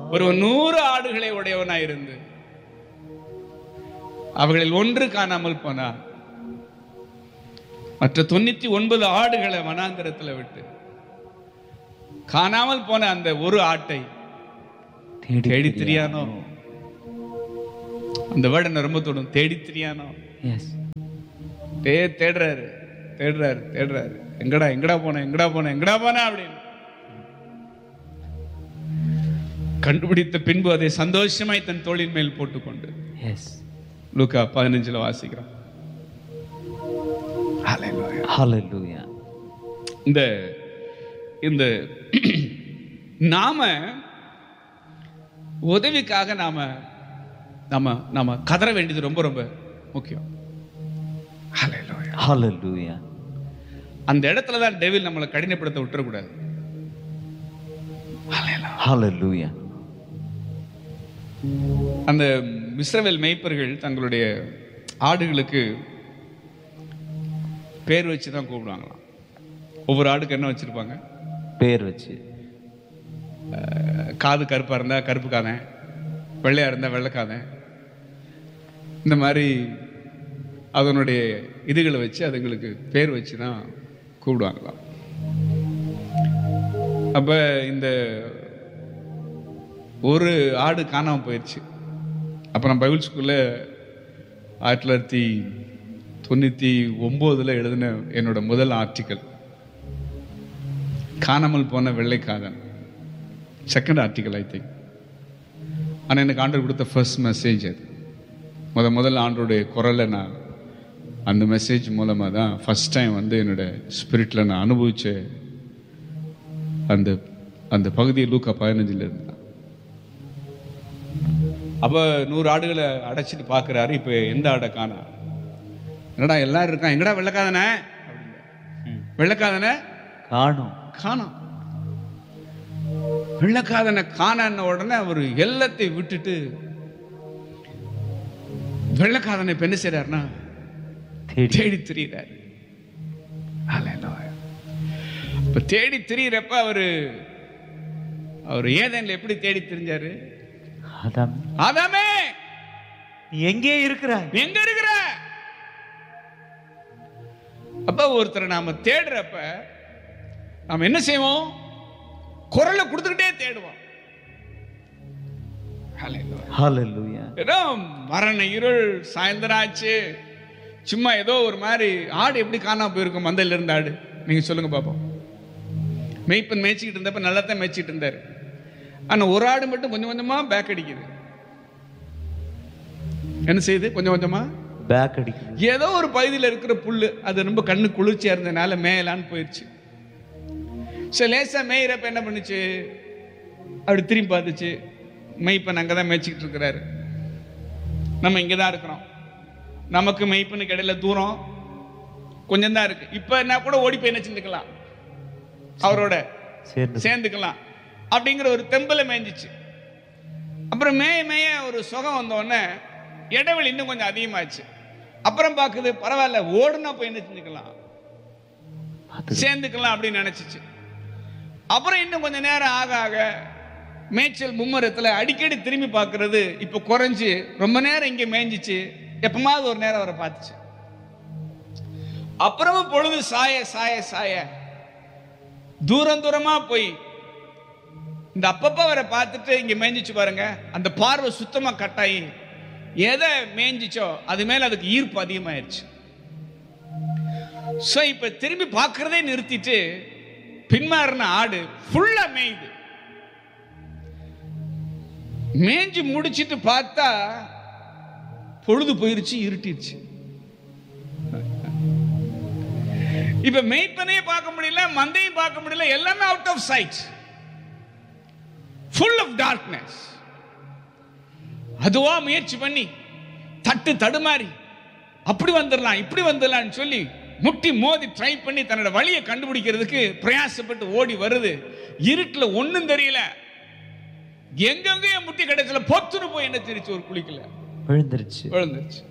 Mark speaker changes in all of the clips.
Speaker 1: ஒரு நூறு ஆடுகளை உடையவனாய் இருந்து அவைகளில் ஒன்று காணாமல் போனான் மற்ற தொண்ணூத்தி ஒன்பது ஆடுகளை வனாந்தரத்துல விட்டு காணாமல் போன அந்த ஒரு ஆட்டை தேடி திரியானோ அந்த வேர்டு என்ன ரொம்ப தொடும் தேடி திரியானோ
Speaker 2: எஸ்
Speaker 1: தே தேடுறாரு தேடுறாரு தேடுறாரு எங்கடா எங்கடா போன எங்கடா போன எங்கடா போன அப்படின்னு கண்டுபிடித்த பின்பு அதை சந்தோஷமாய் தன் தோளின் மேல் போட்டுக்கொண்டு
Speaker 2: எஸ்
Speaker 1: லூக்கா பதினஞ்சுல வாசிக்கிறோம் Hallelujah.
Speaker 2: ஹalleluya
Speaker 1: இந்த இந்த நாம உதவிக்காக நாம நாம நாம கதற வேண்டியது ரொம்ப ரொம்ப முக்கியம் Hallelujah.
Speaker 2: ஹalleluya
Speaker 1: அந்த இடத்துல தான் டெவில் நம்மளை கடினப்படுத்த விட்டுறக்கூடாது
Speaker 2: ஹalleluya
Speaker 1: அந்த இஸ்ரவேல் மேய்ப்பர்கள் தங்களுடைய ஆடுகளுக்கு பேர் வச்சு தான் கூப்பிடுவாங்களாம் ஒவ்வொரு ஆடுக்கு என்ன வச்சிருப்பாங்க
Speaker 2: பேர் வச்சு
Speaker 1: அஹ், காது கருப்பா இருந்தா கருப்பு காதன் வெள்ளையா இருந்தா வெள்ளைக்காதன் இந்த மாதிரி அதனுடைய இதுகளை வச்சு அதுங்களுக்கு பேர் வச்சு தான் கூப்பிடுவாங்களாம் அப்ப இந்த ஒரு ஆடு காணாம போயிடுச்சு அப்ப நான் பைபிள் ஸ்கூல்ல ஆயிரத்தி தொள்ளாயிரத்தி தொண்ணூத்தி ஒன்பதுல எழுதின என்னோட முதல் ஆர்டிக்கல் காணாமல் போன வெள்ளைக்காதன் செகண்ட் ஆர்டிக்கல் ஐ திங்க் ஆனால் எனக்கு ஆண்டவர் கொடுத்த ஃபர்ஸ்ட் மெசேஜ் அது முத முதல்ல ஆண்டோடைய குரலை நான் அந்த மெசேஜ் மூலமாக தான் ஃபர்ஸ்ட் டைம் வந்து என்னோட ஸ்பிரிட்டில் நான் அனுபவிச்ச அந்த அந்த பகுதியை லூக்கா பதினஞ்சில் இருந்தான் அப்போ நூறு ஆடுகளை அடைச்சிட்டு பார்க்குறாரு இப்போ எந்த ஆடை காணா என்னடா எல்லாரும் இருக்கான் எங்கடா வெள்ளக்காதனே வெள்ளக்காதனே
Speaker 2: காணும்
Speaker 1: காணோம் வெள்ளக்காதனை காணன உடனே அவர் எல்லாத்தையும் விட்டுட்டு வெள்ளக்காதனை இப்ப என்ன செய்றாருன்னா
Speaker 2: தேடி
Speaker 1: தேடி திரியிறாரு Hallelujah. இப்ப தேடி திரியிறப்ப அவரு அவர் ஏதேன்ல எப்படி தேடி திரிஞ்சாரு
Speaker 2: அதான்
Speaker 1: ஆதாமே
Speaker 2: நீ எங்கே இருக்கிறாய்
Speaker 1: நீ எங்க இருக்கிற அப்ப ஒருத்தரை நாம தேடுறப்ப நாம என்ன செய்வோம் குரலை கொடுத்துக்கிட்டே தேடுவோம் Hallelujah.
Speaker 2: ஹalleluya
Speaker 1: ஏதோ மரண இருள் சாயந்தரம் ஆச்சு சும்மா ஏதோ ஒரு மாதிரி ஆடு எப்படி காணாம போயிருக்கும் மந்தையில இருந்த ஆடு நீங்க சொல்லுங்க பாப்போம் மேய்ப்பன் மேய்ச்சிக்கிட்டு இருந்தப்ப நல்லா தான் மேய்ச்சிட்டு இருந்தாரு ஆனா ஒரு ஆடு மட்டும் கொஞ்சம் கொஞ்சமா பேக் அடிக்குது என்ன செய்யுது கொஞ்சம் கொஞ்சமா
Speaker 2: பேக் அடிக்குது
Speaker 1: ஏதோ ஒரு பகுதியில் இருக்கிற புல்லு அது ரொம்ப கண்ணு குளிர்ச்சியா இருந்ததுனால மேயலான்னு போயிடுச்சு சரி லேசா மேயிறப்ப என்ன பண்ணுச்சு அப்படி திரும்பி பார்த்துச்சு மெய்ப்பன் அங்கே தான் மேய்ச்சிக்கிட்டு இருக்கிறாரு நம்ம இங்கே தான் இருக்கிறோம் நமக்கு மெய்ப்பனுக்கு இடையில தூரம் கொஞ்சம் தான் இருக்கு இப்போ என்ன கூட ஓடி போய் என்ன செஞ்சுக்கலாம் அவரோட
Speaker 2: சேர்ந்து
Speaker 1: சேர்ந்துக்கலாம் அப்படிங்கிற ஒரு தெம்பல மேய்ஞ்சிச்சு அப்புறம் மேய மேய ஒரு சுகம் வந்த உடனே இடைவெளி இன்னும் கொஞ்சம் அதிகமாச்சு அப்புறம் பார்க்குது பரவாயில்ல ஓடுனா போய் என்ன செஞ்சுக்கலாம்
Speaker 2: பார்த்து
Speaker 1: சேர்ந்துக்கலாம் அப்படின்னு நினைச்சிச்சு அப்புறம் இன்னும் கொஞ்ச நேரம் ஆக ஆக மேய்ச்சல் மும்மரத்தில் அடிக்கடி திரும்பி பார்க்கிறது இப்போ குறைஞ்சு ரொம்ப நேரம் இங்கே மேய்ஞ்சிச்சு எப்பமாவது ஒரு நேரம் அவரை பார்த்துச்சு அப்புறமும் பொழுது சாய சாய சாய தூரம் தூரமா போய் இந்த அப்பப்ப அவரை பார்த்துட்டு இங்க மேய்ஞ்சிச்சு பாருங்க அந்த பார்வை சுத்தமா கட்டாயி எதை மேய்ஞ்சிச்சோ அது மேல அதுக்கு ஈர்ப்பு அதிகமாயிருச்சு ஸோ இப்ப திரும்பி பார்க்கறதே நிறுத்திட்டு பின்மாறின ஆடு ஃபுல்லா மேயுது மேய்ஞ்சு முடிச்சிட்டு பார்த்தா பொழுது போயிருச்சு இருட்டிருச்சு இப்ப மேய்ப்பனையும் பார்க்க முடியல மந்தையும் பார்க்க முடியல எல்லாமே out of sight full of darkness அதுவா முயற்சி பண்ணி தட்டு தடுமாறி அப்படி வந்துடலாம் இப்படி வந்துடலாம்னு சொல்லி முட்டி மோதி ட்ரை பண்ணி தன்னோட வழியை கண்டுபிடிக்கிறதுக்கு பிரயாசப்பட்டு ஓடி வருது இருட்டுல ஒண்ணும் தெரியல எங்கெங்கேயும் முட்டி கிடைச்சல பொத்துன்னு போய் என்ன தெரிச்சு ஒரு குளிக்கல
Speaker 2: விழுந்துருச்சு
Speaker 1: விழுந்துருச்சு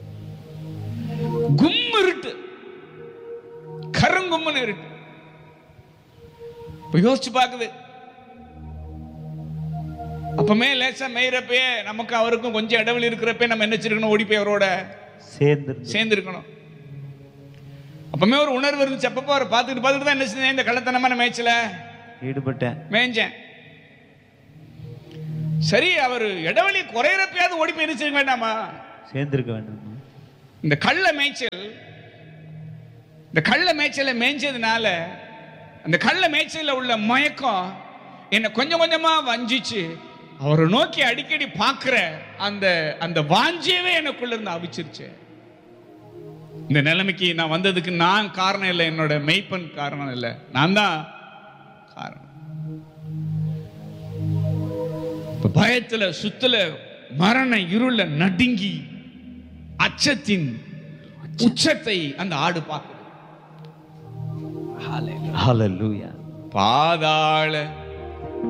Speaker 1: கும் இருட்டு கருங்கும்னு இருட்டு இப்ப யோசிச்சு பார்க்குது அப்பமே லேசா மேயிறப்பயே நமக்கு அவருக்கும் கொஞ்சம் இடைவெளி இருக்கிறப்ப நம்ம என்ன வச்சிருக்கணும் ஓடி போய் அவரோட
Speaker 2: சேர்ந்திருந்து
Speaker 1: சேர்ந்துருக்கணும் அப்பமே ஒரு உணர்வு இருந்துச்சு அப்பப்போ அவரை பார்த்துட்டு பார்த்துட்டு தான் என்ன செஞ்சேன் இந்த கள்ளத்தனமான மேய்ச்சல
Speaker 2: ஈடுபட்டேன்
Speaker 1: மேய்ஞ்சேன் சரி அவர் இடைவெளி குறையிறப்பயாவது ஓடி போய் இருந்துக்க வேண்டாமா
Speaker 2: சேர்ந்திருக்க வேண்டாமா
Speaker 1: இந்த கள்ள மேய்ச்சல் இந்த கள்ள மேய்ச்சலை மேய்ஞ்சதுனால அந்த கள்ள மேய்ச்சல்ல உள்ள மயக்கம் என்னை கொஞ்சம் கொஞ்சமா வஞ்சிச்சு அவரை நோக்கி அடிக்கடி பார்க்கிற அந்த அந்த வாஞ்சியவே எனக்குள்ள இருந்து அவிச்சிருச்சு இந்த நிலைமைக்கு நான் வந்ததுக்கு நான் காரணம் இல்லை என்னோட மெய்ப்பன் காரணம் இல்லை நான் தான் காரணம் இப்ப பயத்துல சுத்துல மரண இருள நடுங்கி அச்சத்தின் உச்சத்தை அந்த ஆடு பார்க்குது
Speaker 2: ஹalleluya
Speaker 1: பாதாள